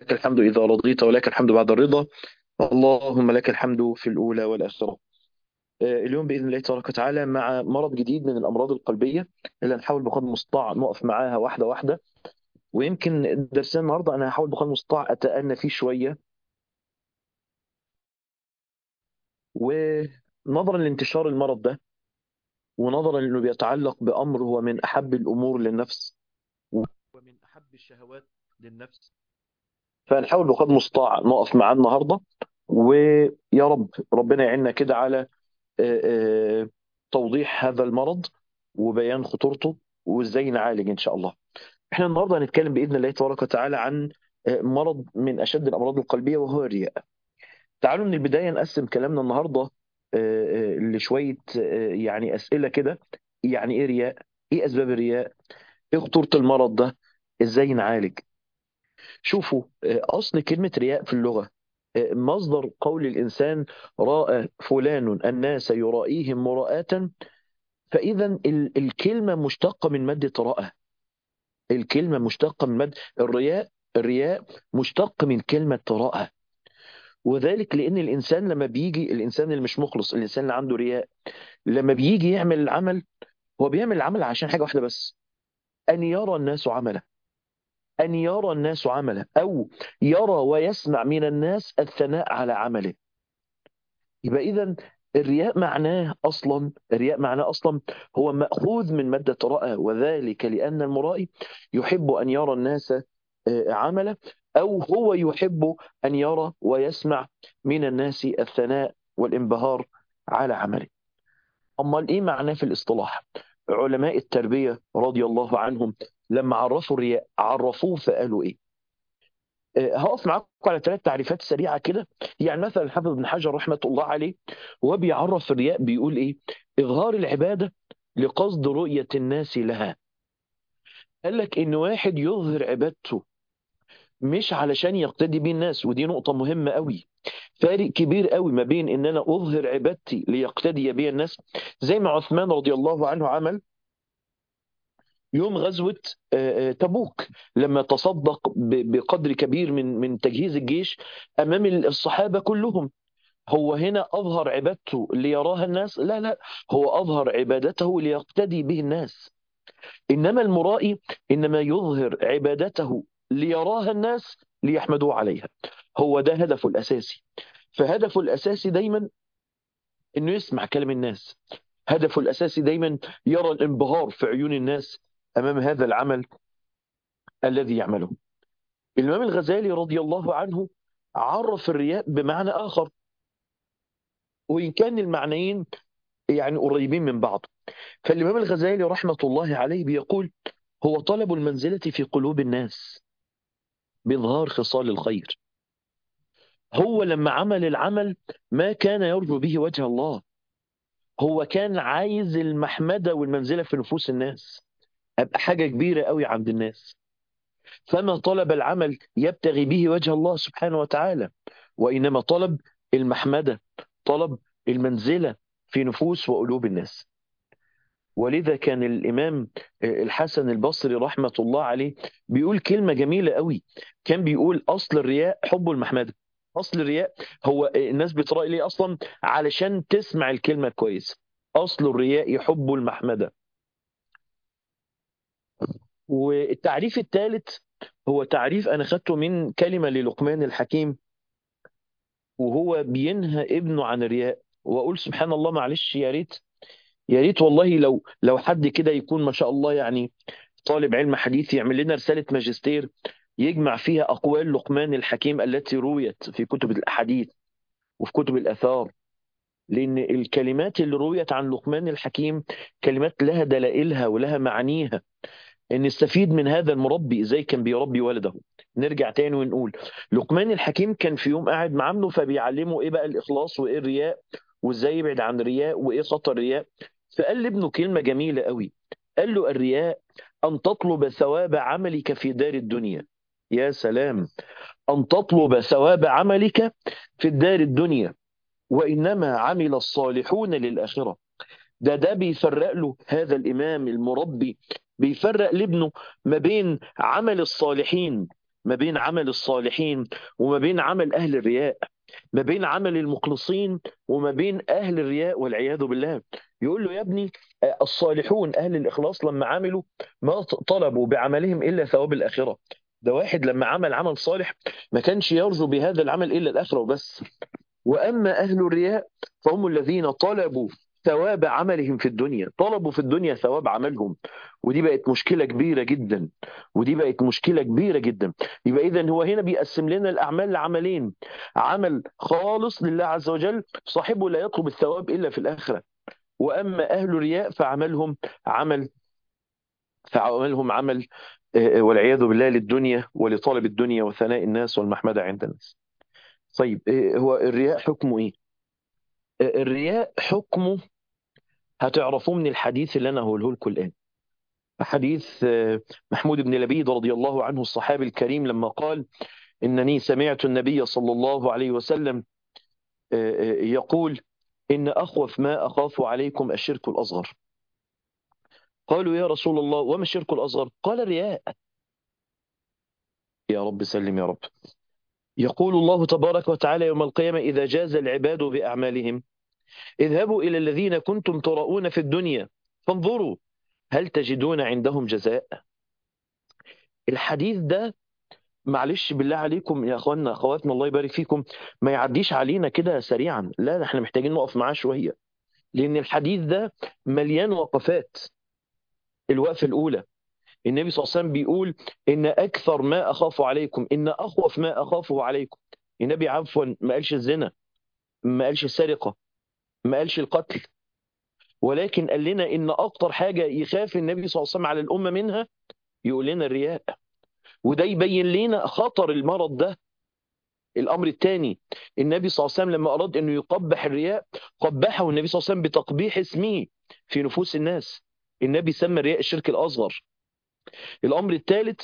لك الحمد إذا رضيت ولك الحمد بعد الرضا اللهم لك الحمد في الأولى والآخرة آه، اليوم بإذن الله تبارك وتعالى مع مرض جديد من الأمراض القلبية اللي هنحاول بقدر المستطاع نقف معاها واحدة واحدة ويمكن درسنا النهاردة أنا هحاول بقدر المستطاع أتأنى فيه شوية ونظرا لانتشار المرض ده ونظرا لأنه بيتعلق بأمر هو من أحب الأمور للنفس ومن أحب الشهوات للنفس فهنحاول بقدر المستطاع نقف معاه النهارده ويا رب ربنا يعيننا كده على آه، آه، توضيح هذا المرض وبيان خطورته وازاي نعالج ان شاء الله. احنا النهارده هنتكلم باذن الله تبارك وتعالى عن آه، مرض من اشد الامراض القلبيه وهو الرياء. تعالوا من البدايه نقسم كلامنا النهارده آه، آه، لشويه آه، يعني اسئله كده يعني ايه رياء؟ ايه اسباب الرياء؟ ايه خطوره المرض ده؟ ازاي نعالج؟ شوفوا آه، أصل كلمة رياء في اللغة آه، مصدر قول الإنسان راى فلان الناس يرائيهم مراءة فإذا ال- الكلمة مشتقة من مادة رأى الكلمة مشتقة من مادة الرياء الرياء مشتق من كلمة رأى وذلك لأن الإنسان لما بيجي الإنسان اللي مش مخلص الإنسان اللي عنده رياء لما بيجي يعمل العمل هو بيعمل العمل عشان حاجة واحدة بس أن يرى الناس عمله أن يرى الناس عمله أو يرى ويسمع من الناس الثناء على عمله يبقى إذا الرياء معناه أصلا الرياء معناه أصلا هو مأخوذ من مادة رأى وذلك لأن المرائي يحب أن يرى الناس آه، عمله أو هو يحب أن يرى ويسمع من الناس الثناء والانبهار على عمله أمال إيه معناه في الاصطلاح علماء التربية رضي الله عنهم لما عرفوا الرياء عرفوه فقالوا إيه آه، هقف معاكم على ثلاث تعريفات سريعه كده يعني مثلا الحافظ ابن حجر رحمه الله عليه وهو بيعرف الرياء بيقول ايه اظهار العباده لقصد رؤيه الناس لها قال لك ان واحد يظهر عبادته مش علشان يقتدي بيه الناس ودي نقطه مهمه قوي فارق كبير قوي ما بين ان انا اظهر عبادتي ليقتدي بي الناس زي ما عثمان رضي الله عنه عمل يوم غزوة آه، آه، تبوك لما تصدق ب- بقدر كبير من من تجهيز الجيش أمام الصحابة كلهم هو هنا أظهر عبادته ليراها الناس لا لا هو أظهر عبادته ليقتدي به الناس إنما المرائي إنما يظهر عبادته ليراها الناس ليحمدوه عليها هو ده هدفه الأساسي فهدفه الأساسي دايما إنه يسمع كلام الناس هدفه الأساسي دايما يرى الانبهار في عيون الناس أمام هذا العمل الذي يعمله الإمام الغزالي رضي الله عنه عرف الرياء بمعنى آخر وإن كان المعنيين يعني قريبين من بعض فالإمام الغزالي رحمة الله عليه بيقول هو طلب المنزلة في قلوب الناس بإظهار خصال الخير هو لما عمل العمل ما كان يرجو به وجه الله هو كان عايز المحمدة والمنزلة في نفوس الناس أبقى حاجة كبيرة قوي عند الناس فما طلب العمل يبتغي به وجه الله سبحانه وتعالى وإنما طلب المحمدة طلب المنزلة في نفوس وقلوب الناس ولذا كان الإمام الحسن البصري رحمة الله عليه بيقول كلمة جميلة قوي كان بيقول أصل الرياء حب المحمدة أصل الرياء هو الناس بترأي ليه أصلا علشان تسمع الكلمة كويس أصل الرياء حب المحمدة والتعريف الثالث هو تعريف أنا خدته من كلمة للقمان الحكيم وهو بينهى ابنه عن الرياء وأقول سبحان الله معلش يا ريت يا ريت والله لو لو حد كده يكون ما شاء الله يعني طالب علم حديث يعمل لنا رسالة ماجستير يجمع فيها أقوال لقمان الحكيم التي رويت في كتب الأحاديث وفي كتب الآثار لأن الكلمات اللي رويت عن لقمان الحكيم كلمات لها دلائلها ولها معانيها ان نستفيد من هذا المربي ازاي كان بيربي ولده نرجع تاني ونقول لقمان الحكيم كان في يوم قاعد مع ابنه فبيعلمه ايه بقى الاخلاص وايه الرياء وازاي يبعد عن الرياء وايه خطر الرياء فقال لابنه كلمه جميله قوي قال له الرياء ان تطلب ثواب عملك في دار الدنيا يا سلام ان تطلب ثواب عملك في الدار الدنيا وانما عمل الصالحون للاخره ده ده بيفرق له هذا الإمام المربي بيفرق لابنه ما بين عمل الصالحين ما بين عمل الصالحين وما بين عمل أهل الرياء ما بين عمل المخلصين وما بين أهل الرياء والعياذ بالله يقول له يا ابني الصالحون أهل الإخلاص لما عملوا ما طلبوا بعملهم إلا ثواب الآخرة ده واحد لما عمل عمل صالح ما كانش يرجو بهذا العمل إلا الآخرة وبس وأما أهل الرياء فهم الذين طلبوا ثواب عملهم في الدنيا طلبوا في الدنيا ثواب عملهم ودي بقت مشكلة كبيرة جدا ودي بقت مشكلة كبيرة جدا يبقى إذا هو هنا بيقسم لنا الأعمال لعملين عمل خالص لله عز وجل صاحبه لا يطلب الثواب إلا في الآخرة وأما أهل الرياء فعملهم عمل فعملهم عمل والعياذ بالله للدنيا ولطلب الدنيا وثناء الناس والمحمدة عند الناس طيب هو الرياء حكمه ايه الرياء حكمه هتعرفوه من الحديث اللي انا هقوله لكم الان حديث محمود بن لبيد رضي الله عنه الصحابي الكريم لما قال انني سمعت النبي صلى الله عليه وسلم يقول ان اخوف ما اخاف عليكم الشرك الاصغر قالوا يا رسول الله وما الشرك الاصغر قال الرياء يا رب سلم يا رب يقول الله تبارك وتعالى يوم القيامة إذا جاز العباد بأعمالهم اذهبوا إلى الذين كنتم تراؤون في الدنيا فانظروا هل تجدون عندهم جزاء الحديث ده معلش بالله عليكم يا اخواننا اخواتنا الله يبارك فيكم ما يعديش علينا كده سريعا لا احنا محتاجين نقف معاه شويه لان الحديث ده مليان وقفات الوقفه الاولى النبي صلى الله عليه وسلم بيقول ان اكثر ما اخاف عليكم ان اخوف ما اخافه عليكم النبي عفوا ما قالش الزنا ما قالش السرقه ما قالش القتل ولكن قال لنا ان اكتر حاجه يخاف النبي صلى الله عليه وسلم على الامه منها يقول لنا الرياء وده يبين لنا خطر المرض ده الامر الثاني النبي صلى الله عليه وسلم لما اراد انه يقبح الرياء قبحه النبي صلى الله عليه وسلم بتقبيح اسمه في نفوس الناس النبي سمى الرياء الشرك الاصغر الامر الثالث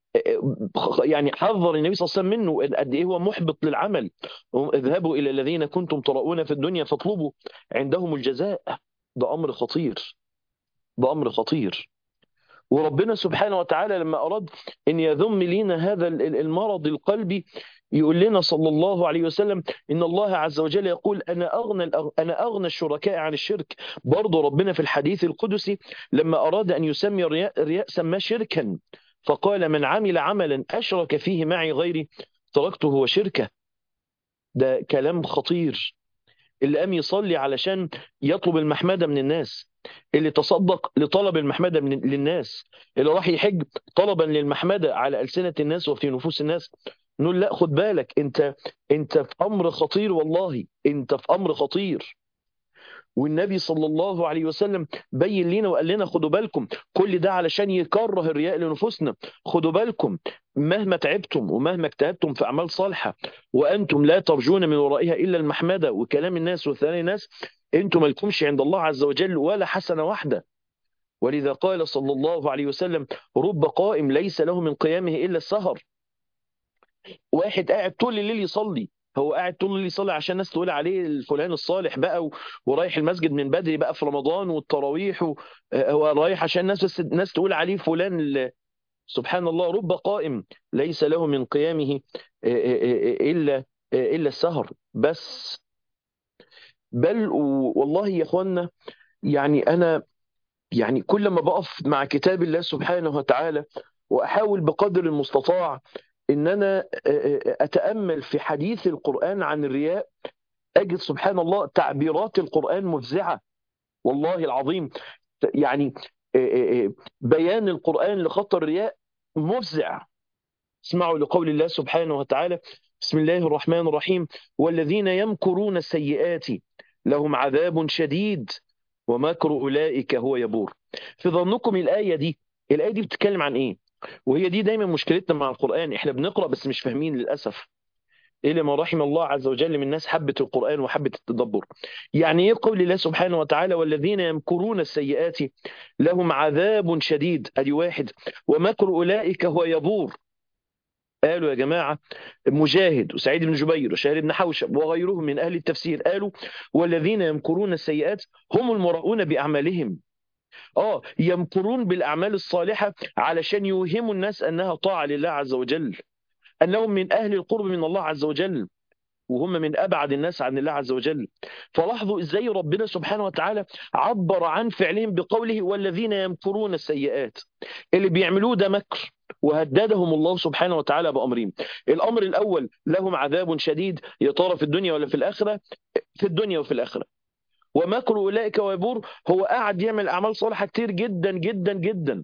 يعني حذر النبي صلى الله عليه وسلم منه قد ايه هو محبط للعمل اذهبوا الى الذين كنتم تراؤون في الدنيا فاطلبوا عندهم الجزاء ده امر خطير ده امر خطير وربنا سبحانه وتعالى لما اراد ان يذم لينا هذا المرض القلبي يقول لنا صلى الله عليه وسلم ان الله عز وجل يقول انا اغنى انا اغنى الشركاء عن الشرك برضه ربنا في الحديث القدسي لما اراد ان يسمي الرياء, الرياء سماه شركا فقال من عمل عملا اشرك فيه معي غيري تركته وشركه ده كلام خطير اللي قام يصلي علشان يطلب المحمده من الناس اللي تصدق لطلب المحمده من للناس اللي راح يحج طلبا للمحمده على السنه الناس وفي نفوس الناس نقول لا خد بالك انت انت في امر خطير والله انت في امر خطير والنبي صلى الله عليه وسلم بين لنا وقال لنا خدوا بالكم كل ده علشان يكره الرياء لنفوسنا خدوا بالكم مهما تعبتم ومهما اجتهدتم في اعمال صالحه وانتم لا ترجون من ورائها الا المحمده وكلام الناس وثناء الناس انتم مالكمش عند الله عز وجل ولا حسنه واحده ولذا قال صلى الله عليه وسلم رب قائم ليس له من قيامه الا السهر واحد قاعد طول الليل يصلي هو قاعد طول الليل يصلي عشان الناس تقول عليه الفلان الصالح بقى و... ورايح المسجد من بدري بقى في رمضان والتراويح و... هو رايح عشان الناس بس الناس تقول عليه فلان ال... سبحان الله رب قائم ليس له من قيامه الا الا السهر بس بل والله يا اخوانا يعني انا يعني كل ما بقف مع كتاب الله سبحانه وتعالى واحاول بقدر المستطاع ان انا اتامل في حديث القران عن الرياء اجد سبحان الله تعبيرات القران مفزعه والله العظيم يعني بيان القران لخطر الرياء مفزع اسمعوا لقول الله سبحانه وتعالى بسم الله الرحمن الرحيم والذين يمكرون السيئات لهم عذاب شديد ومكر اولئك هو يبور في ظنكم الايه دي الايه دي بتتكلم عن ايه وهي دي دايما مشكلتنا مع القرآن احنا بنقرأ بس مش فاهمين للأسف إلى ما رحم الله عز وجل من ناس حبت القرآن وحبت التدبر يعني إيه قول الله سبحانه وتعالى والذين يمكرون السيئات لهم عذاب شديد أدي واحد ومكر أولئك هو يبور قالوا يا جماعة مجاهد وسعيد بن جبير وشهير بن حوشب وغيرهم من أهل التفسير قالوا والذين يمكرون السيئات هم المراؤون بأعمالهم اه يمكرون بالاعمال الصالحه علشان يوهموا الناس انها طاعه لله عز وجل انهم من اهل القرب من الله عز وجل وهم من ابعد الناس عن الله عز وجل فلاحظوا ازاي ربنا سبحانه وتعالى عبر عن فعلهم بقوله والذين يمكرون السيئات اللي بيعملوه ده مكر وهددهم الله سبحانه وتعالى بامرين الامر الاول لهم عذاب شديد يا ترى في الدنيا ولا في الاخره في الدنيا وفي الاخره ومكر اولئك ويبور هو قاعد يعمل اعمال صالحه كتير جدا جدا جدا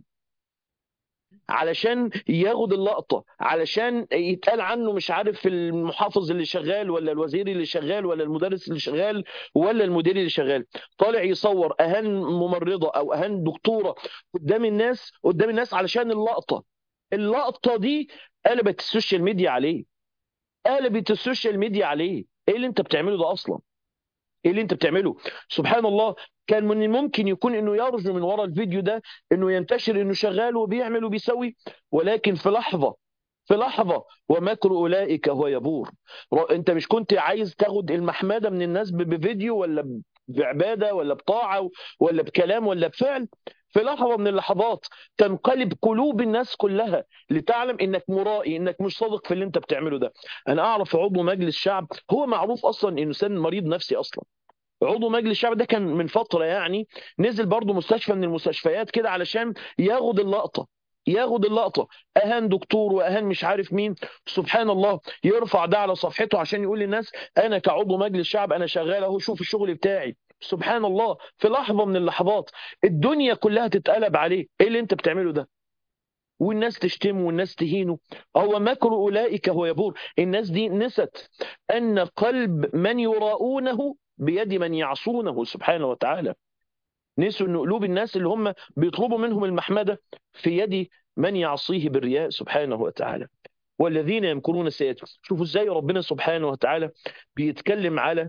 علشان ياخد اللقطه علشان يتقال عنه مش عارف المحافظ اللي شغال ولا الوزير اللي شغال ولا المدرس اللي شغال ولا المدير اللي شغال طالع يصور اهان ممرضه او اهان دكتوره قدام الناس قدام الناس علشان اللقطه اللقطه دي قلبت السوشيال ميديا عليه قلبت السوشيال ميديا عليه ايه اللي انت بتعمله ده اصلا ايه اللي انت بتعمله سبحان الله كان من الممكن يكون انه يرجو من وراء الفيديو ده انه ينتشر انه شغال وبيعمل وبيسوي ولكن في لحظه في لحظه ومكر اولئك هو يبور انت مش كنت عايز تاخد المحمده من الناس بفيديو ولا بعباده ولا بطاعه ولا بكلام ولا بفعل في لحظه من اللحظات تنقلب قلوب الناس كلها لتعلم انك مرائي انك مش صادق في اللي انت بتعمله ده انا اعرف عضو مجلس شعب هو معروف اصلا انه انسان مريض نفسي اصلا عضو مجلس الشعب ده كان من فتره يعني نزل برضه مستشفى من المستشفيات كده علشان ياخد اللقطه ياخد اللقطه اهان دكتور واهان مش عارف مين سبحان الله يرفع ده على صفحته عشان يقول للناس انا كعضو مجلس شعب انا شغال اهو شوف الشغل بتاعي سبحان الله في لحظه من اللحظات الدنيا كلها تتقلب عليه ايه اللي انت بتعمله ده والناس تشتمه والناس تهينه هو مكر اولئك هو يبور الناس دي نست ان قلب من يراؤونه بيد من يعصونه سبحانه وتعالى نسوا ان قلوب الناس اللي هم بيطلبوا منهم المحمده في يد من يعصيه بالرياء سبحانه وتعالى والذين يمكرون السيئات شوفوا ازاي ربنا سبحانه وتعالى بيتكلم على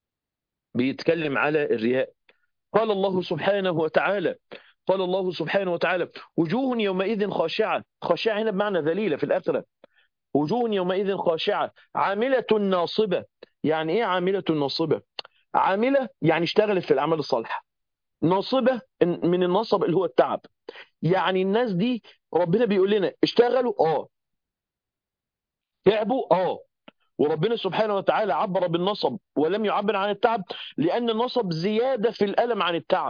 بيتكلم على الرياء قال الله سبحانه وتعالى قال الله سبحانه وتعالى وجوه يومئذ خاشعة خاشعة هنا بمعنى ذليلة في الآخرة وجوه يومئذ خاشعة عاملة ناصبة يعني إيه عاملة ناصبة عاملة يعني اشتغلت في الأعمال الصالحة ناصبة من النصب اللي هو التعب يعني الناس دي ربنا بيقول لنا اشتغلوا اه تعبوا اه وربنا سبحانه وتعالى عبر بالنصب ولم يعبر عن التعب لأن النصب زيادة في الألم عن التعب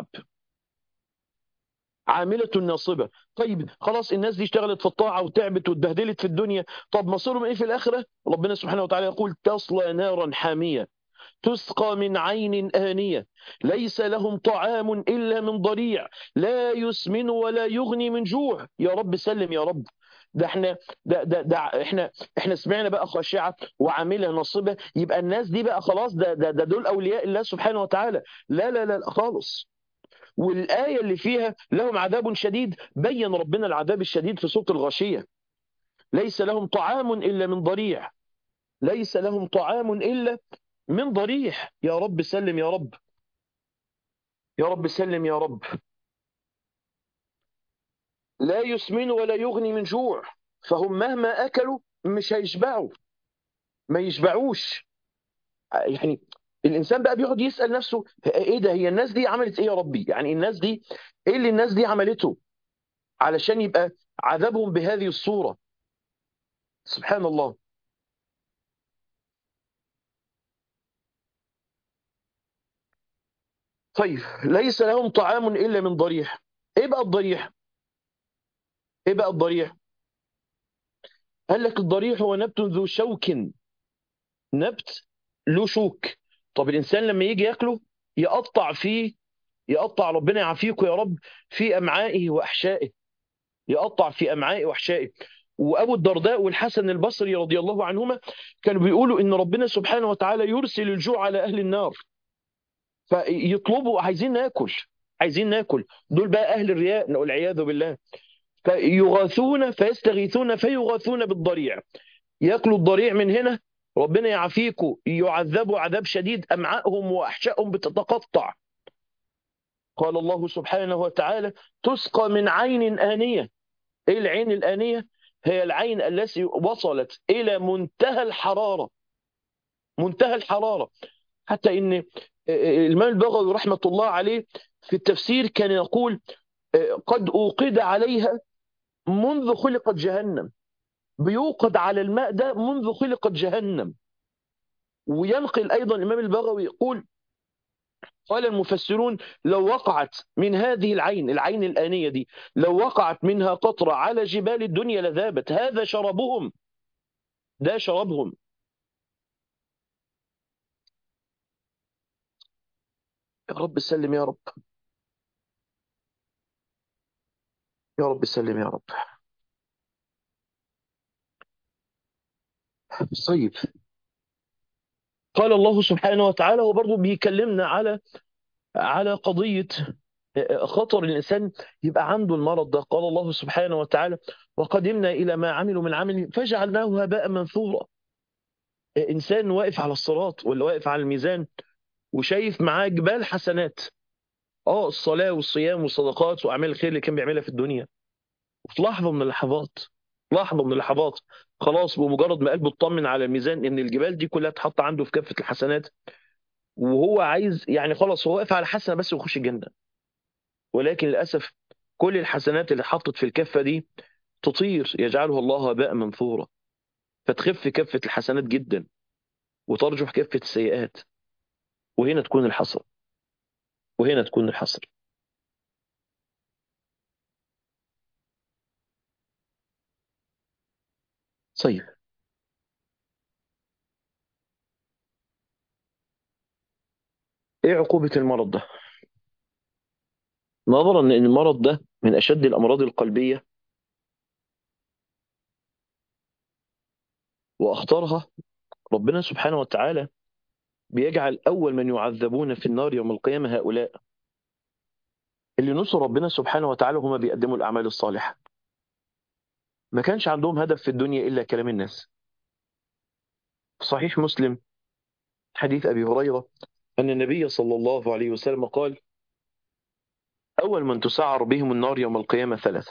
عاملة ناصبة طيب خلاص الناس دي اشتغلت في الطاعة وتعبت واتبهدلت في الدنيا طب مصيرهم ايه في الآخرة ربنا سبحانه وتعالى يقول تصلى نارا حامية تسقى من عين آنية ليس لهم طعام إلا من ضريع لا يسمن ولا يغني من جوع يا رب سلم يا رب ده احنا ده ده, ده احنا احنا سمعنا بقى خاشعه وعامله نصبه يبقى الناس دي بقى خلاص ده ده, ده دول اولياء الله سبحانه وتعالى لا لا لا خالص والآية اللي فيها لهم عذاب شديد بين ربنا العذاب الشديد في سورة الغاشية ليس لهم طعام إلا من ضريع ليس لهم طعام إلا من ضريح يا رب سلم يا رب يا رب سلم يا رب لا يسمن ولا يغني من جوع فهم مهما أكلوا مش هيشبعوا ما يشبعوش يعني الانسان بقى بيقعد يسال نفسه ايه ده هي الناس دي عملت ايه يا ربي يعني الناس دي ايه اللي الناس دي عملته علشان يبقى عذابهم بهذه الصوره سبحان الله طيب ليس لهم طعام الا من ضريح ايه بقى الضريح ايه بقى الضريح قال لك الضريح هو نبت ذو شوك نبت له شوك طب الانسان لما يجي ياكله يقطع فيه يقطع ربنا يعافيكم يا رب في امعائه واحشائه يقطع في امعائه واحشائه وابو الدرداء والحسن البصري رضي الله عنهما كانوا بيقولوا ان ربنا سبحانه وتعالى يرسل الجوع على اهل النار فيطلبوا عايزين ناكل عايزين ناكل دول بقى اهل الرياء والعياذ بالله فيغاثون فيستغيثون فيغاثون بالضريع ياكلوا الضريع من هنا ربنا يعافيكم يعذبوا عذاب شديد امعائهم واحشائهم بتتقطع قال الله سبحانه وتعالى تسقى من عين آنية ايه العين الآنية هي العين التي وصلت الى منتهى الحرارة منتهى الحرارة حتى ان الإمام البغوي رحمة الله عليه في التفسير كان يقول قد أوقد عليها منذ خلقت جهنم بيوقد على الماء ده منذ خلقت جهنم وينقل أيضا الإمام البغوي يقول قال المفسرون لو وقعت من هذه العين العين الآنية دي لو وقعت منها قطرة على جبال الدنيا لذابت هذا شربهم ده شربهم يا رب سلم يا رب يا رب سلم يا رب طيب قال الله سبحانه وتعالى وبرضه بيكلمنا على على قضية خطر الإنسان يبقى عنده المرض ده قال الله سبحانه وتعالى وقدمنا إلى ما عملوا من عمل فجعلناه هباء منثورا إنسان واقف على الصراط ولا واقف على الميزان وشايف معاه جبال حسنات اه الصلاة والصيام والصدقات وأعمال الخير اللي كان بيعملها في الدنيا وفي لحظة من اللحظات لحظة من اللحظات خلاص بمجرد ما قلبه اطمن على الميزان ان الجبال دي كلها تحط عنده في كافة الحسنات وهو عايز يعني خلاص هو واقف على حسنة بس ويخش الجنة ولكن للأسف كل الحسنات اللي اتحطت في الكفة دي تطير يجعلها الله هباء منثورا فتخف كفة الحسنات جدا وترجح كفة السيئات وهنا تكون الحصر وهنا تكون الحصر طيب ايه عقوبة المرض ده نظرا ان المرض ده من اشد الامراض القلبية واخطرها ربنا سبحانه وتعالى بيجعل اول من يعذبون في النار يوم القيامة هؤلاء اللي نصر ربنا سبحانه وتعالى هما بيقدموا الاعمال الصالحة ما كانش عندهم هدف في الدنيا الا كلام الناس في صحيح مسلم حديث ابي هريرة ان النبي صلى الله عليه وسلم قال أول من تسعر بهم النار يوم القيامة ثلاثة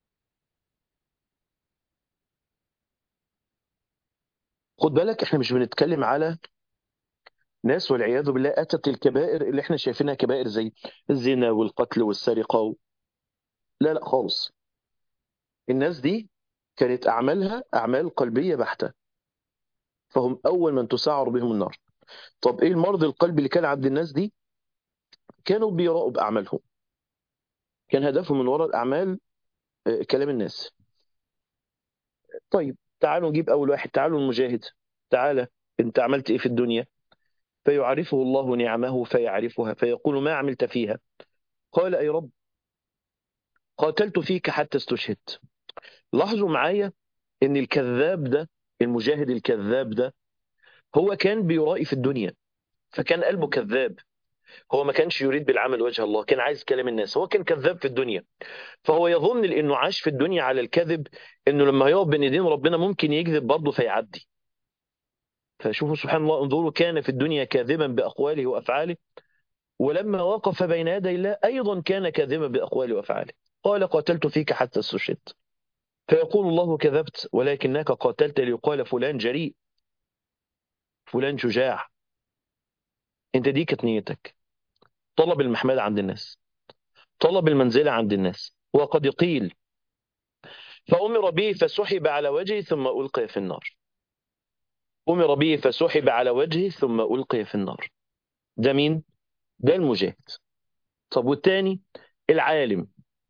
خد بالك احنا مش بنتكلم على ناس والعياذ بالله أتت الكبائر اللي احنا شايفينها كبائر زي الزنا والقتل والسرقة و... لا لا خالص الناس دي كانت أعمالها أعمال قلبية بحتة فهم أول من تسعر بهم النار طب إيه المرض القلبي اللي كان عند الناس دي كانوا بيراءوا بأعمالهم كان هدفهم من وراء الأعمال آه، كلام الناس طيب تعالوا نجيب أول واحد تعالوا المجاهد تعالى أنت عملت إيه في الدنيا فيعرفه الله نعمه فيعرفها فيقول ما عملت فيها قال أي رب قاتلت فيك حتى استشهدت لاحظوا معايا ان الكذاب ده المجاهد الكذاب ده هو كان بيرائي في الدنيا فكان قلبه كذاب هو ما كانش يريد بالعمل وجه الله كان عايز كلام الناس هو كان كذاب في الدنيا فهو يظن لانه عاش في الدنيا على الكذب انه لما هيقف بين ايدين ربنا ممكن يكذب برضه فيعدي فشوفوا سبحان الله انظروا كان في الدنيا كاذبا باقواله وافعاله ولما وقف بين يدي الله ايضا كان كاذبا باقواله وافعاله قال قاتلت فيك حتى استشهدت فيقول الله كذبت ولكنك قاتلت ليقال فلان جريء فلان شجاع انت دي كانت نيتك طلب المحمدة عند الناس طلب المنزلة عند الناس وقد قيل فأمر به فسحب على وجهه ثم ألقي في النار أمر به فسحب على وجهه ثم ألقي في النار ده مين؟ ده المجاهد طب والتاني العالم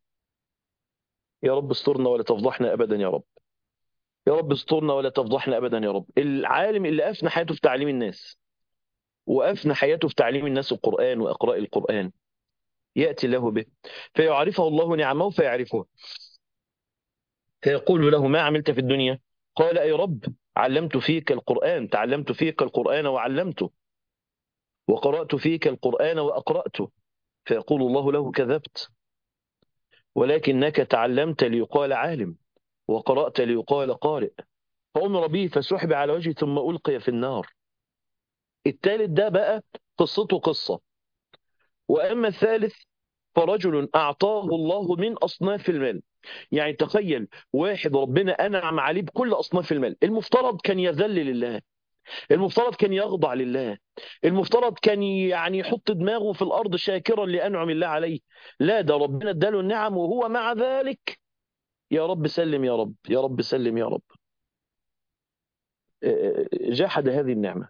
يا رب استرنا ولا تفضحنا أبدا يا رب يا رب استرنا ولا تفضحنا أبدا يا رب العالم اللي أفنى حياته في تعليم الناس وأفنى حياته في تعليم الناس القرآن وإقراء القرآن يأتي له به فيعرفه الله نعمه فيعرفه فيقول له ما عملت في الدنيا قال أي رب علمت فيك القرآن تعلمت فيك القرآن وعلمته وقرأت فيك القرآن وأقرأته فيقول الله له كذبت ولكنك تعلمت ليقال عالم وقرأت ليقال قارئ فأمر به فسحب على وجهه ثم ألقي في النار الثالث ده بقى قصته قصة وأما الثالث فرجل أعطاه الله من أصناف المال يعني تخيل واحد ربنا أنعم عليه بكل أصناف المال المفترض كان يذل لله المفترض كان يخضع لله المفترض كان يعني يحط دماغه في الأرض شاكرا لأنعم الله عليه لا ده ربنا اداله النعم وهو مع ذلك يا رب سلم يا رب يا رب سلم يا رب جحد هذه النعمة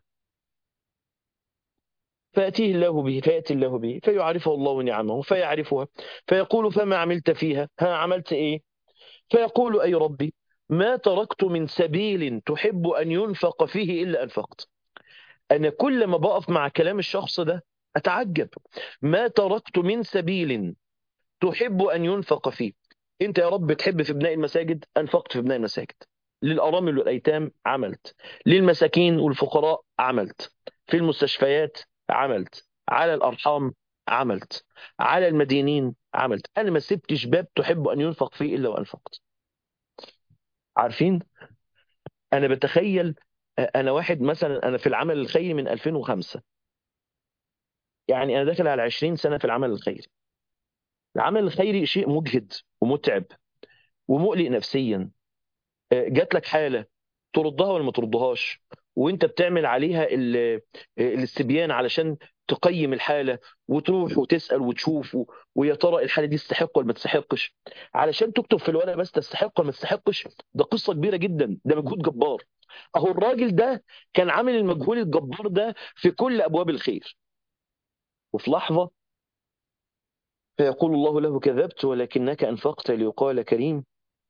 فيأتيه الله به فيأتي الله به فيعرفه الله نعمه فيعرفها فيقول فما عملت فيها ها عملت إيه فيقول أي ربي ما تركت من سبيل تحب أن ينفق فيه إلا أنفقت أنا كل ما بقف مع كلام الشخص ده أتعجب ما تركت من سبيل تحب أن ينفق فيه أنت يا رب تحب في بناء المساجد أنفقت في بناء المساجد للأرامل والأيتام عملت للمساكين والفقراء عملت في المستشفيات عملت على الأرحام عملت على المدينين عملت أنا ما سبتش باب تحب أن ينفق فيه إلا وأنفقت عارفين أنا بتخيل أنا واحد مثلا أنا في العمل الخيري من 2005 يعني أنا داخل على 20 سنة في العمل الخيري العمل الخيري شيء مجهد ومتعب ومقلق نفسيا جات لك حالة تردها ولا ما تردهاش وانت بتعمل عليها الاستبيان علشان تقيم الحالة وتروح وتسأل وتشوف ويا ترى الحالة دي تستحق ولا ما تستحقش علشان تكتب في الورقة بس تستحق ولا ما تستحقش ده قصة كبيرة جدا ده مجهود جبار اهو الراجل ده كان عامل المجهود الجبار ده في كل ابواب الخير وفي لحظة فيقول الله له كذبت ولكنك أنفقت ليقال كريم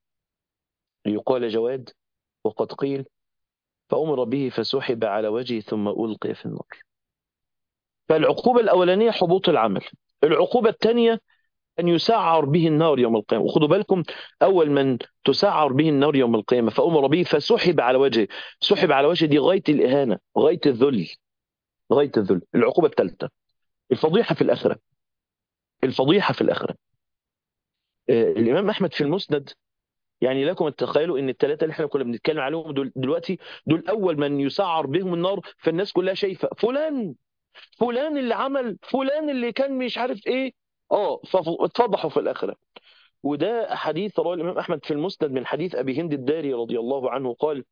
ليقال جواد وقد قيل فأمر به فسحب على وجهه ثم ألقي في النار فالعقوبة الأولانية حبوط العمل العقوبة الثانية أن يسعر به النار يوم القيامة وخدوا بالكم أول من تسعر به النار يوم القيامة فأمر به فسحب على وجهه سحب على وجهه دي غاية الإهانة غاية الذل غاية الذل العقوبة الثالثة الفضيحة في الآخرة الفضيحة في الآخرة آه الإمام أحمد في المسند يعني لكم تتخيلوا ان الثلاثه اللي احنا كنا بنتكلم عليهم دول دلوقتي دول اول من يسعر بهم النار فالناس كلها شايفه فلان فلان اللي عمل فلان اللي كان مش عارف ايه اه فاتفضحوا في الاخره وده حديث رواه الامام احمد في المسند من حديث ابي هند الداري رضي الله عنه قال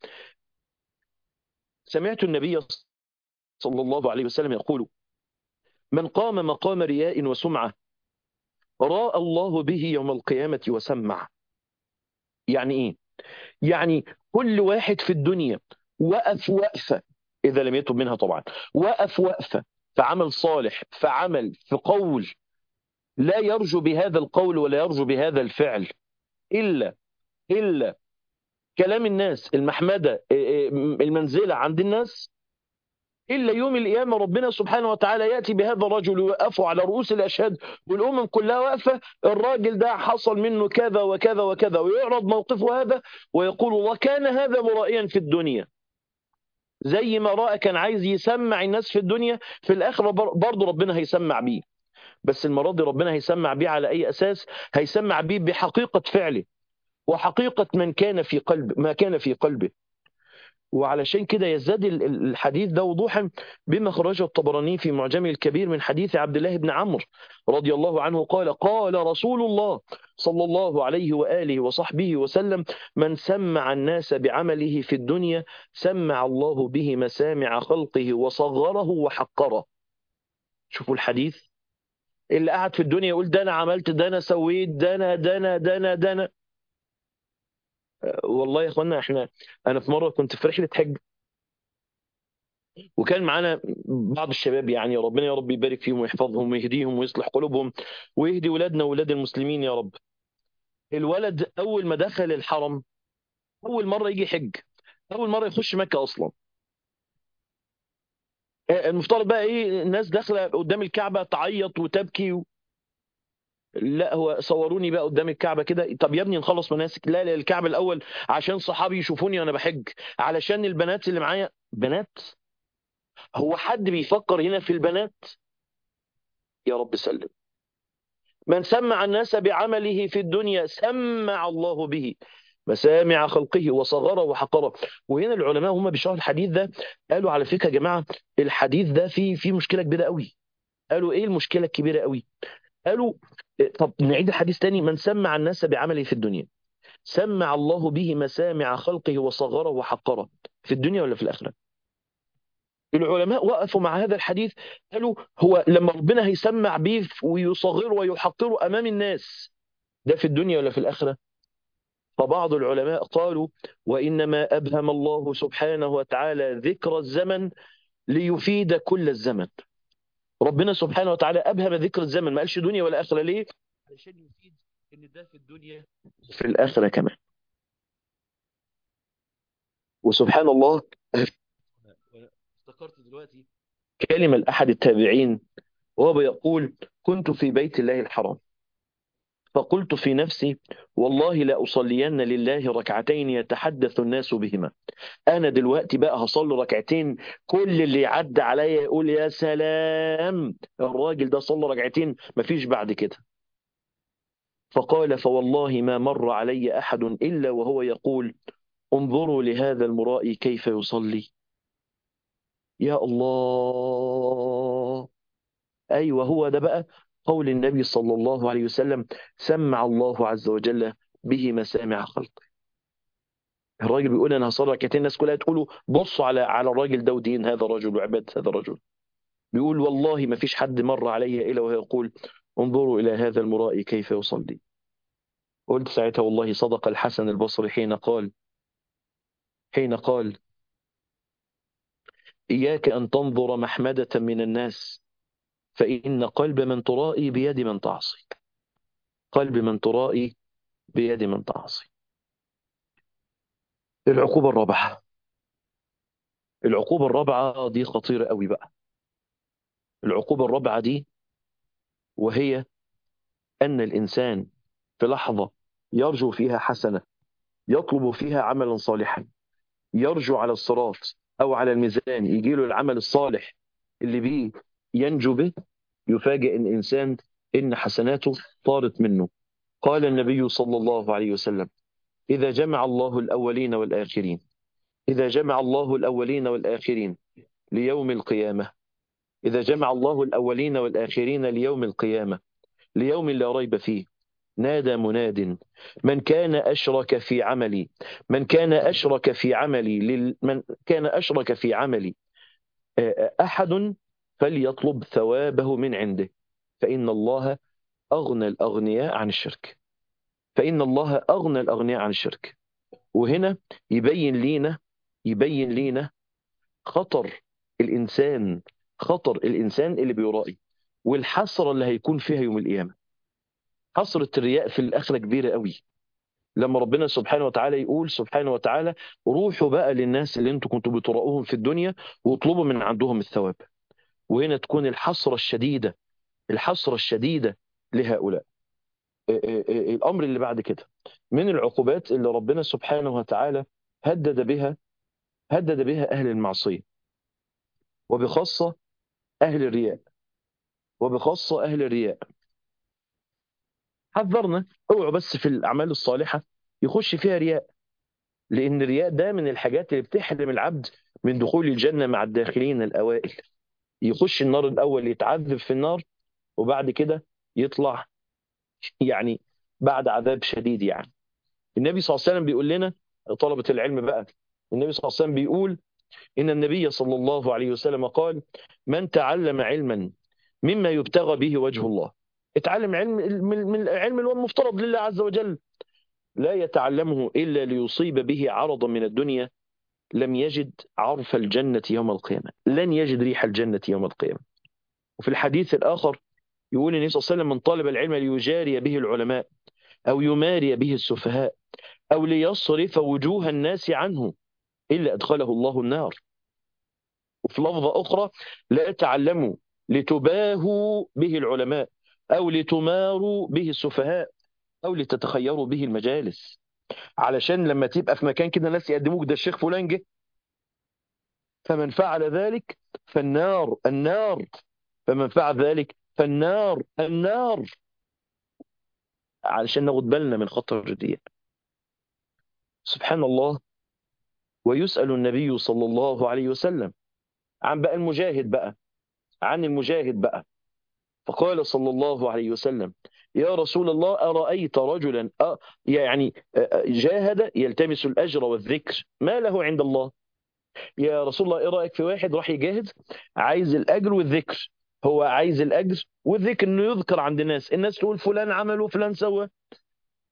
سمعت النبي صلى الله عليه وسلم يقول من قام مقام رياء وسمعه راى الله به يوم القيامه وسمع يعني ايه يعني كل واحد في الدنيا وقف وقفه اذا لم يتب منها طبعا وقف وقفه في عمل صالح في عمل في قول لا يرجو بهذا القول ولا يرجو بهذا الفعل الا الا كلام الناس المحمده المنزله عند الناس الا يوم القيامه ربنا سبحانه وتعالى ياتي بهذا الرجل ويوقفه على رؤوس الاشهاد والامم كلها واقفه الراجل ده حصل منه كذا وكذا وكذا ويعرض موقفه هذا ويقول الله كان هذا مرائيا في الدنيا زي ما راى كان عايز يسمع الناس في الدنيا في الاخره برضه ربنا هيسمع بيه بس المره دي ربنا هيسمع بيه على اي اساس هيسمع بيه بحقيقه فعله وحقيقه من كان في قلب ما كان في قلبه وعلشان كده يزداد الحديث ده وضوحا بما خرجه الطبراني في معجمه الكبير من حديث عبد الله بن عمرو رضي الله عنه قال قال رسول الله صلى الله عليه واله وصحبه وسلم من سمع الناس بعمله في الدنيا سمع الله به مسامع خلقه وصغره وحقره شوفوا الحديث اللي قاعد في الدنيا يقول ده انا عملت ده انا سويت ده انا ده انا ده انا ده انا والله يا اخوانا احنا انا في مره كنت في رحله حج وكان معانا بعض الشباب يعني ربنا يا رب يبارك فيهم ويحفظهم ويهديهم ويصلح قلوبهم ويهدي ولادنا وولاد المسلمين يا رب الولد اول ما دخل الحرم اول مره يجي حج اول مره يخش مكه اصلا المفترض بقى ايه الناس داخله قدام الكعبه تعيط وتبكي و... لا هو صوروني بقى قدام الكعبه كده طب يا ابني نخلص مناسك لا لا الكعبه الاول عشان صحابي يشوفوني وانا بحج علشان البنات اللي معايا بنات هو حد بيفكر هنا في البنات يا رب سلم من سمع الناس بعمله في الدنيا سمع الله به مسامع خلقه وصغره وحقره وهنا العلماء هم بيشرحوا الحديث ده قالوا على فكره يا جماعه الحديث ده فيه فيه مشكله كبيره قوي قالوا ايه المشكله الكبيره قوي قالوا طب نعيد الحديث تاني من سمع الناس بعمله في الدنيا سمع الله به مسامع خلقه وصغره وحقره في الدنيا ولا في الآخرة العلماء وقفوا مع هذا الحديث قالوا هو لما ربنا هيسمع به ويصغره ويحقره أمام الناس ده في الدنيا ولا في الآخرة فبعض العلماء قالوا وإنما أبهم الله سبحانه وتعالى ذكر الزمن ليفيد كل الزمن ربنا سبحانه وتعالى أبهم ذكر الزمن ما قالش دنيا ولا آخرة ليه؟ علشان يفيد إن ده في الدنيا في الآخرة كمان وسبحان الله افتكرت دلوقتي كلمة لأحد التابعين وهو بيقول كنت في بيت الله الحرام فقلت في نفسي والله لا أصلين لله ركعتين يتحدث الناس بهما أنا دلوقتي بقى هصلي ركعتين كل اللي يعدي عليا يقول يا سلام الراجل ده صلى ركعتين مفيش بعد كده فقال فوالله ما مر علي أحد إلا وهو يقول انظروا لهذا المرائي كيف يصلي يا الله أيوة هو ده بقى قول النبي صلى الله عليه وسلم سمع الله عز وجل به مسامع خلقه الراجل بيقول انا هصلي ركعتين الناس كلها تقولوا بصوا على على الراجل ده ودين هذا الرجل وعباده هذا الرجل بيقول والله ما فيش حد مر علي الا وهو يقول انظروا الى هذا المرائي كيف يصلي قلت ساعتها والله صدق الحسن البصري حين قال حين قال إياك أن تنظر محمدة من الناس فإن قلب من ترائي بيد من تعصي قلب من ترائي بيد من تعصي العقوبة الرابعة العقوبة الرابعة دي خطيرة قوي بقى العقوبة الرابعة دي وهي أن الإنسان في لحظة يرجو فيها حسنة يطلب فيها عملا صالحا يرجو على الصراط أو على الميزان يجي له العمل الصالح اللي بيه ينجو به يفاجئ الإنسان إن حسناته طارت منه قال النبي صلى الله عليه وسلم إذا جمع الله الأولين والآخرين إذا جمع الله الأولين والآخرين ليوم القيامة إذا جمع الله الأولين والآخرين ليوم القيامة ليوم لا ريب فيه نادى مناد من كان أشرك في عملي من كان أشرك في عملي لل... من كان أشرك في عملي أحد فليطلب ثوابه من عنده فإن الله أغنى الأغنياء عن الشرك فإن الله أغنى الأغنياء عن الشرك وهنا يبين لينا يبين لينا خطر الإنسان خطر الإنسان اللي بيرائي والحسرة اللي هيكون فيها يوم القيامة حسرة الرياء في الآخرة كبيرة قوي لما ربنا سبحانه وتعالى يقول سبحانه وتعالى روحوا بقى للناس اللي انتم كنتوا بتراؤوهم في الدنيا واطلبوا من عندهم الثواب وهنا تكون الحسرة الشديدة الحسرة الشديدة لهؤلاء الأمر اللي بعد كده من العقوبات اللي ربنا سبحانه وتعالى هدد بها هدد بها أهل المعصية وبخاصة أهل الرياء وبخاصة أهل الرياء حذرنا اوعوا بس في الأعمال الصالحة يخش فيها رياء لأن الرياء ده من الحاجات اللي بتحرم العبد من دخول الجنة مع الداخلين الأوائل يخش النار الأول يتعذب في النار وبعد كده يطلع يعني بعد عذاب شديد يعني النبي صلى الله عليه وسلم بيقول لنا طلبة العلم بقى النبي صلى الله عليه وسلم بيقول إن النبي صلى الله عليه وسلم قال من تعلم علما مما يبتغى به وجه الله اتعلم علم من العلم اللي هو المفترض لله عز وجل لا يتعلمه إلا ليصيب به عرضا من الدنيا لم يجد عرف الجنة يوم القيامة لن يجد ريح الجنة يوم القيامة وفي الحديث الآخر يقول النبي صلى الله عليه وسلم من طالب العلم ليجاري به العلماء أو يماري به السفهاء أو ليصرف وجوه الناس عنه إلا أدخله الله النار وفي لفظة أخرى لا تعلموا لتباهوا به العلماء أو لتماروا به السفهاء أو لتتخيروا به المجالس علشان لما تبقى في مكان كده ناس يقدموك ده الشيخ فلان جه فمن فعل ذلك فالنار النار فمن فعل ذلك فالنار النار علشان ناخد بالنا من خطر الرياء سبحان الله ويسأل النبي صلى الله عليه وسلم عن بقى المجاهد بقى عن المجاهد بقى فقال صلى الله عليه وسلم يا رسول الله أرأيت رجلا أه يعني جاهد يلتمس الأجر والذكر ما له عند الله يا رسول الله إيه رأيك في واحد راح يجاهد عايز الأجر والذكر هو عايز الأجر والذكر إنه يذكر عند الناس الناس تقول فلان عمل وفلان سوى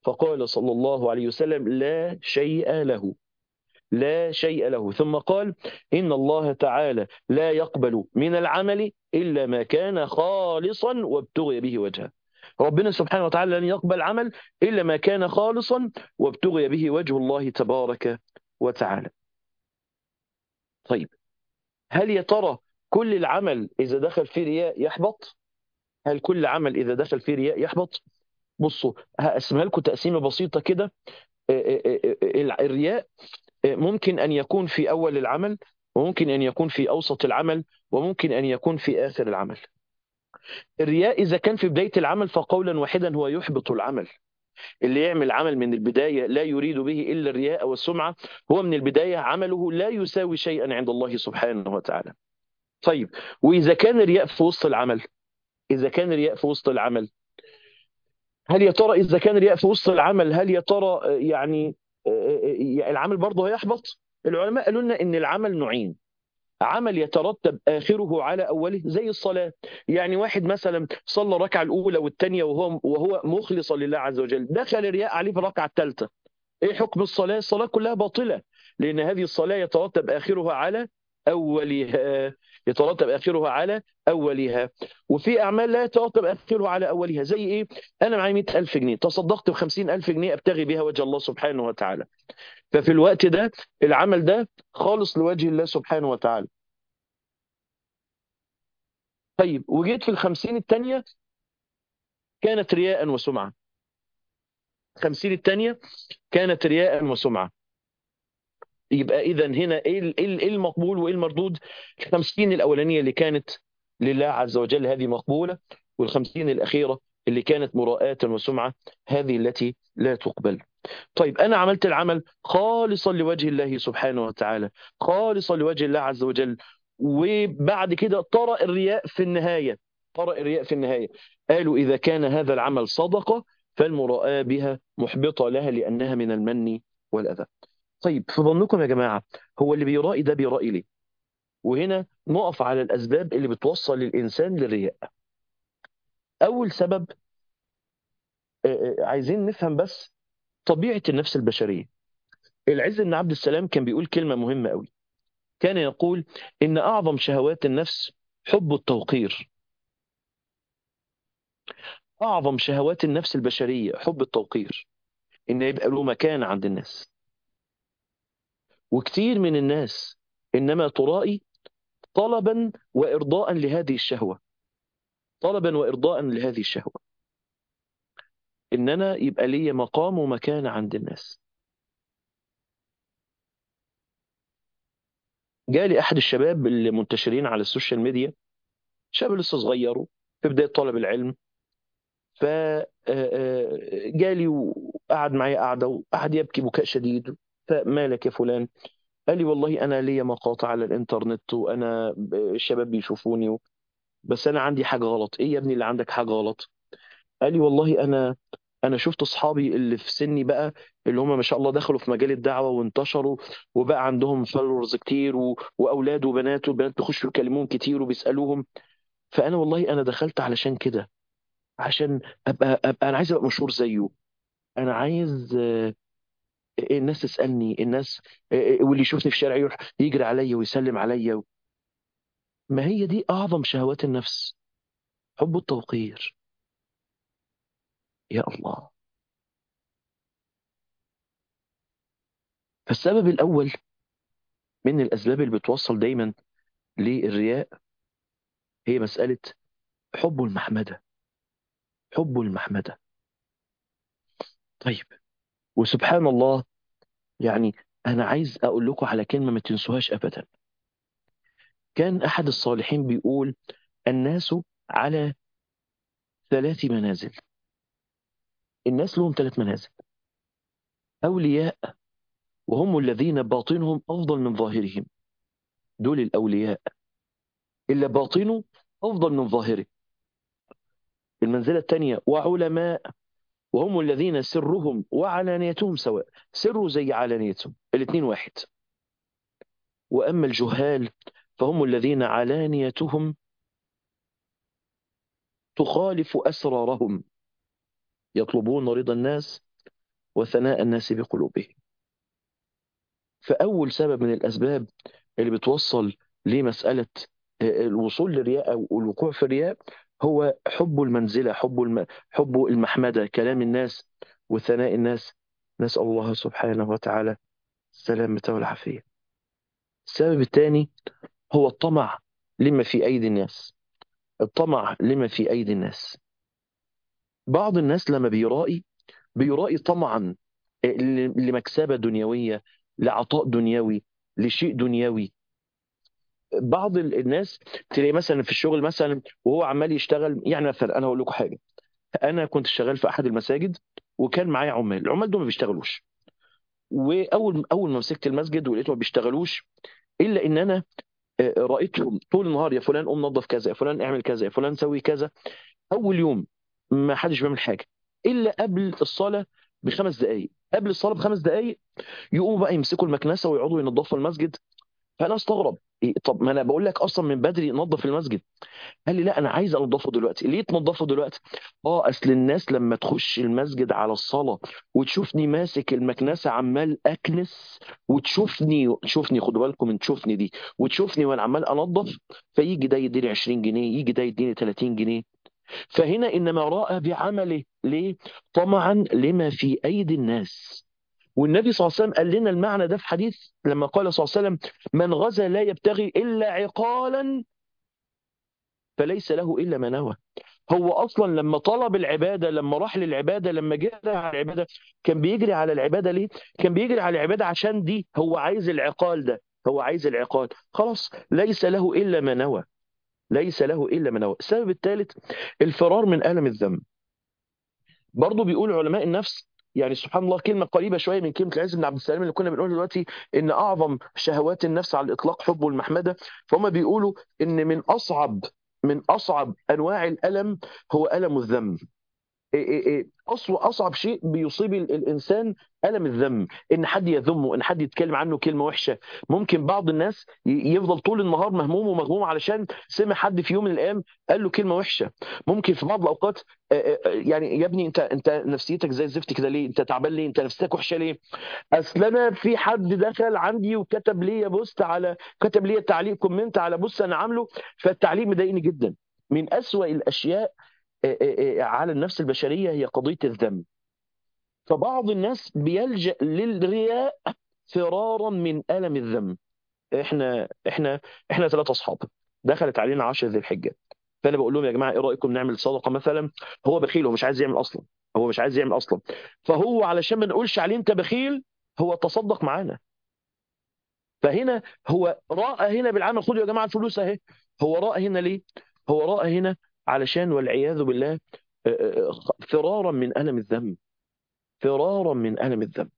فقال صلى الله عليه وسلم لا شيء له لا شيء له ثم قال إن الله تعالى لا يقبل من العمل إلا ما كان خالصا وابتغي به وجهه ربنا سبحانه وتعالى لن يقبل عمل إلا ما كان خالصا وابتغي به وجه الله تبارك وتعالى طيب هل يا ترى كل العمل إذا دخل فيه رياء يحبط هل كل عمل إذا دخل فيه رياء يحبط بصوا هقسمها لكم تقسيمة بسيطة كده الرياء ممكن أن يكون في أول العمل وممكن أن يكون في أوسط العمل وممكن أن يكون في آخر العمل الرياء إذا كان في بداية العمل فقولا واحدا هو يحبط العمل اللي يعمل عمل من البداية لا يريد به إلا الرياء والسمعة هو من البداية عمله لا يساوي شيئا عند الله سبحانه وتعالى طيب وإذا كان الرياء في وسط العمل إذا كان الرياء في وسط العمل هل يا ترى إذا كان الرياء في وسط العمل هل يا ترى يعني العمل برضه هيحبط العلماء قالوا لنا ان العمل نوعين عمل يترتب اخره على اوله زي الصلاه يعني واحد مثلا صلى الركعه الاولى والثانيه وهو وهو مخلصا لله عز وجل دخل الرياء عليه في الركعه الثالثه ايه حكم الصلاه الصلاه كلها باطله لان هذه الصلاه يترتب اخرها على اولها يترتب اخرها على اولها وفي اعمال لا يترتب اخرها على اولها زي ايه انا معايا 100000 جنيه تصدقت ب 50000 جنيه ابتغي بها وجه الله سبحانه وتعالى ففي الوقت ده العمل ده خالص لوجه الله سبحانه وتعالى طيب وجيت في الخمسين الثانية كانت رياء وسمعة الخمسين الثانية كانت رياء وسمعة يبقى إذا هنا إيه إيه المقبول وإيه المردود الخمسين الأولانية اللي كانت لله عز وجل هذه مقبولة والخمسين الأخيرة اللي كانت مراءة وسمعة هذه التي لا تقبل طيب أنا عملت العمل خالصا لوجه الله سبحانه وتعالى خالصا لوجه الله عز وجل وبعد كده طرأ الرياء في النهاية طرأ الرياء في النهاية قالوا إذا كان هذا العمل صدقة فالمراءة بها محبطة لها لأنها من المن والأذى طيب في ظنكم يا جماعة هو اللي بيرائي ده بيرائي ليه وهنا نقف على الأسباب اللي بتوصل الإنسان للرياء أول سبب عايزين نفهم بس طبيعة النفس البشرية العز بن عبد السلام كان بيقول كلمة مهمة قوي كان يقول إن أعظم شهوات النفس حب التوقير أعظم شهوات النفس البشرية حب التوقير إن يبقى له مكان عند الناس وكتير من الناس إنما ترائي طلبا وإرضاء لهذه الشهوة طلبا وإرضاء لهذه الشهوة إن أنا يبقى لي مقام ومكان عند الناس جالي أحد الشباب اللي منتشرين على السوشيال ميديا شاب لسه صغير في بداية طلب العلم فجالي وقعد معي قعدة وقعد يبكي بكاء شديد فمالك يا فلان قال لي والله أنا ليا مقاطع على الإنترنت وأنا الشباب بيشوفوني و... بس أنا عندي حاجة غلط إيه يا ابني اللي عندك حاجة غلط قال لي والله أنا أنا شفت أصحابي اللي في سني بقى اللي هم ما شاء الله دخلوا في مجال الدعوة وانتشروا وبقى عندهم فولورز كتير و... وأولاد وبنات والبنات بيخشوا يكلموهم كتير وبيسألوهم فأنا والله أنا دخلت علشان كده عشان أبقى, أبقى أنا عايز أبقى مشهور زيه أنا عايز الناس تسألني الناس واللي يشوفني في الشارع يروح يجري عليا ويسلم عليا ما هي دي أعظم شهوات النفس حب التوقير يا الله فالسبب الأول من الأسباب اللي بتوصل دايما للرياء هي مسألة حب المحمدة حب المحمدة طيب وسبحان الله يعني أنا عايز أقول لكم على كلمة ما تنسوهاش أبدا كان أحد الصالحين بيقول الناس على ثلاث منازل الناس لهم ثلاث منازل أولياء وهم الذين باطنهم أفضل من ظاهرهم دول الأولياء إلا باطنه أفضل من ظاهره المنزلة الثانية وعلماء وهم الذين سرهم وعلانيتهم سواء سره زي علانيتهم الاثنين واحد وأما الجهال فهم الذين علانيتهم تخالف أسرارهم يطلبون رضا الناس وثناء الناس بقلوبهم فأول سبب من الأسباب اللي بتوصل لمسألة الوصول للرياء أو الوقوع في الرياء هو حب المنزلة حب الم... حب المحمدة كلام الناس وثناء الناس نسأل الله سبحانه وتعالى السلامة والعافية السبب الثاني هو الطمع لما في أيدي الناس الطمع لما في أيدي الناس بعض الناس لما بيرائي بيرائي طمعا لمكسبة دنيوية لعطاء دنيوي لشيء دنيوي بعض الناس تلاقي مثلا في الشغل مثلا وهو عمال يشتغل يعني مثلا انا هقول لكم حاجه انا كنت شغال في احد المساجد وكان معايا عمال العمال دول ما بيشتغلوش واول اول ما مسكت المسجد ولقيتهم ما بيشتغلوش الا ان انا رايتهم طول النهار يا فلان قوم نظف كذا يا فلان اعمل كذا يا فلان سوي كذا اول يوم ما حدش بيعمل حاجه الا قبل الصلاه بخمس دقائق قبل الصلاه بخمس دقائق يقوموا بقى يمسكوا المكنسه ويقعدوا ينظفوا المسجد فانا استغرب إيه طب ما انا بقول لك اصلا من بدري نظف المسجد قال لي لا انا عايز انضفه دلوقتي ليه تنضفه دلوقتي اه اصل الناس لما تخش المسجد على الصلاه وتشوفني ماسك المكنسه عمال اكنس وتشوفني تشوفني خدوا بالكم من تشوفني دي وتشوفني وانا عمال انظف فيجي ده يديني 20 جنيه يجي ده يديني 30 جنيه فهنا انما راى بعمله ليه طمعا لما في ايدي الناس والنبي صلى الله عليه وسلم قال لنا المعنى ده في حديث لما قال صلى الله عليه وسلم من غزا لا يبتغي إلا عقالا فليس له إلا ما نوى هو أصلا لما طلب العبادة لما راح للعبادة لما جرى على العبادة كان بيجري على العبادة ليه؟ كان بيجري على العبادة عشان دي هو عايز العقال ده هو عايز العقال خلاص ليس له إلا ما نوى ليس له إلا ما نوى السبب الثالث الفرار من ألم الذنب برضه بيقول علماء النفس يعني سبحان الله كلمة قريبة شوية من كلمة العز بن عبد السلام اللي كنا بنقول دلوقتي إن أعظم شهوات النفس على الإطلاق حب والمحمدة فهم بيقولوا إن من أصعب من أصعب أنواع الألم هو ألم الذنب أصعب شيء بيصيب الإنسان ألم الذم إن حد يذمه إن حد يتكلم عنه كلمة وحشة ممكن بعض الناس يفضل طول النهار مهموم ومغموم علشان سمع حد في يوم من الأيام قال له كلمة وحشة ممكن في بعض الأوقات يعني يا ابني أنت أنت نفسيتك زي الزفت كده ليه أنت تعبان ليه أنت نفسيتك وحشة ليه أصل أنا في حد دخل عندي وكتب لي بوست على كتب لي تعليق كومنت على بوست أنا عامله فالتعليق مضايقني جدا من أسوأ الأشياء على النفس البشرية هي قضية الذنب فبعض الناس بيلجأ للرياء فرارا من ألم الذنب احنا احنا احنا ثلاثة اصحاب دخلت علينا 10 ذي الحجة فانا بقول لهم يا جماعه ايه رايكم نعمل صدقه مثلا هو بخيل هو مش عايز يعمل اصلا هو مش عايز يعمل اصلا فهو علشان ما نقولش عليه انت بخيل هو تصدق معانا فهنا هو راى هنا بالعمل خدوا يا جماعه الفلوس اهي هو راى هنا ليه هو راى هنا علشان والعياذ بالله فرارا من ألم الذنب فرارا من ألم الذنب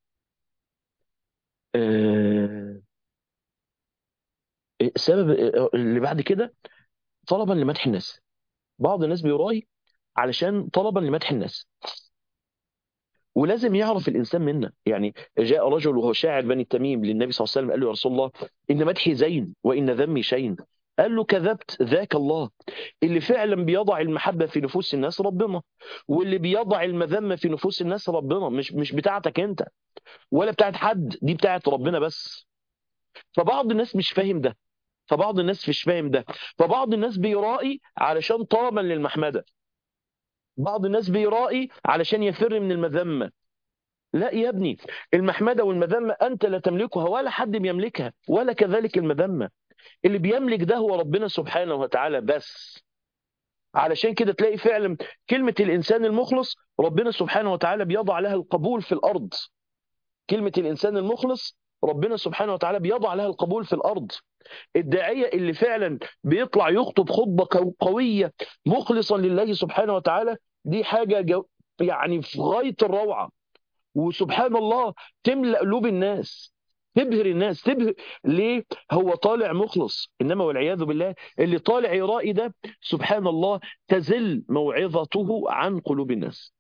السبب اللي بعد كده طلبا لمدح الناس بعض الناس بيراي علشان طلبا لمدح الناس ولازم يعرف الانسان منا يعني جاء رجل وهو شاعر بني تميم للنبي صلى الله عليه وسلم قال له يا رسول الله ان مدحي زين وان ذمي شين قال له كذبت ذاك الله اللي فعلا بيضع المحبة في نفوس الناس ربنا واللي بيضع المذمة في نفوس الناس ربنا مش مش بتاعتك انت ولا بتاعت حد دي بتاعت ربنا بس فبعض الناس مش فاهم ده فبعض الناس مش فاهم ده فبعض الناس بيرائي علشان طلبا للمحمدة بعض الناس بيرائي علشان يفر من المذمة لا يا ابني المحمدة والمذمة أنت لا تملكها ولا حد بيملكها ولا كذلك المذمة اللي بيملك ده هو ربنا سبحانه وتعالى بس علشان كده تلاقي فعلا كلمة الإنسان المخلص ربنا سبحانه وتعالى بيضع لها القبول في الأرض كلمة الإنسان المخلص ربنا سبحانه وتعالى بيضع لها القبول في الأرض الداعية اللي فعلا بيطلع يخطب خطبة قوية مخلصا لله سبحانه وتعالى دي حاجة جو يعني في غاية الروعة وسبحان الله تملأ قلوب الناس تبهر الناس تبهر ليه هو طالع مخلص انما والعياذ بالله اللي طالع يرائي ده سبحان الله تزل موعظته عن قلوب الناس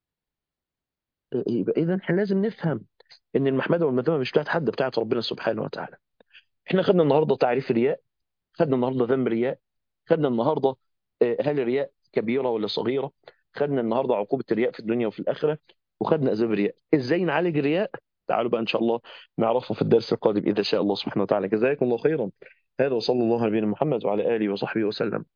يبقى اذا احنا لازم نفهم ان المحمده والمذمه مش بتاعت حد بتاعت ربنا سبحانه وتعالى احنا خدنا النهارده تعريف الرياء خدنا النهارده ذنب رياء خدنا النهارده هل الرياء كبيره ولا صغيره خدنا النهارده عقوبه الرياء في الدنيا وفي الاخره وخدنا اسباب الرياء ازاي نعالج الرياء تعالوا بقى ان شاء الله نعرفه في الدرس القادم اذا شاء الله سبحانه وتعالى جزاكم الله خيرا هذا وصلى الله على نبينا محمد وعلى اله وصحبه وسلم